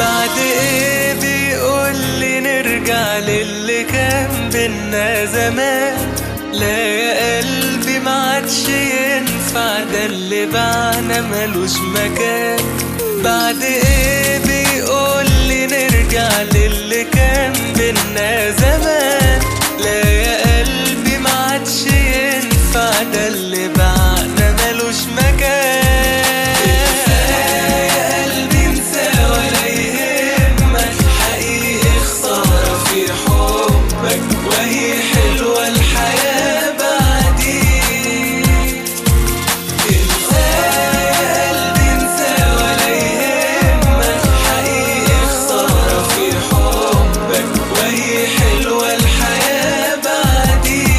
بعد ايه بيقول لي نرجع للي كان بينا زمان لا يا قلبي ما عادش ينفع ده اللي بعنا ملوش مكان بعد ايه بيقول لي نرجع للي كان بينا زمان لا يا قلبي ما عادش ينفع ده اللي بعنا ملوش مكان يا قلبي انسى ولا يهمك حقيقي خسارة في حبك وهي حلوة الحياة بعدين انسى يا قلبي انسى ولا يهمك حقيقي خسارة في حبك وهي حلوة الحياة بعدين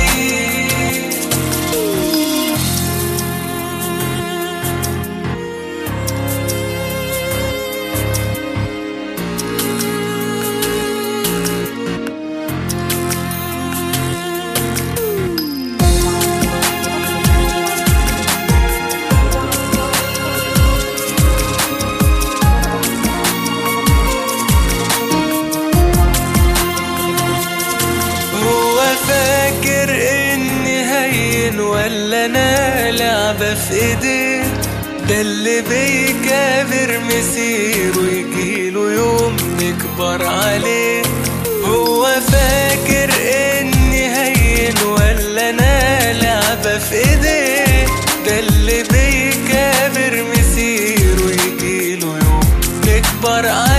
هو فاكر اني هين ولا انا لعبة في ايديه ده اللي بيكابر مسير ويجيله يوم نكبر عليه هو فاكر اني هين ولا انا لعبة في ايديه ده اللي بيكابر مسير ويجيله يوم نكبر عليه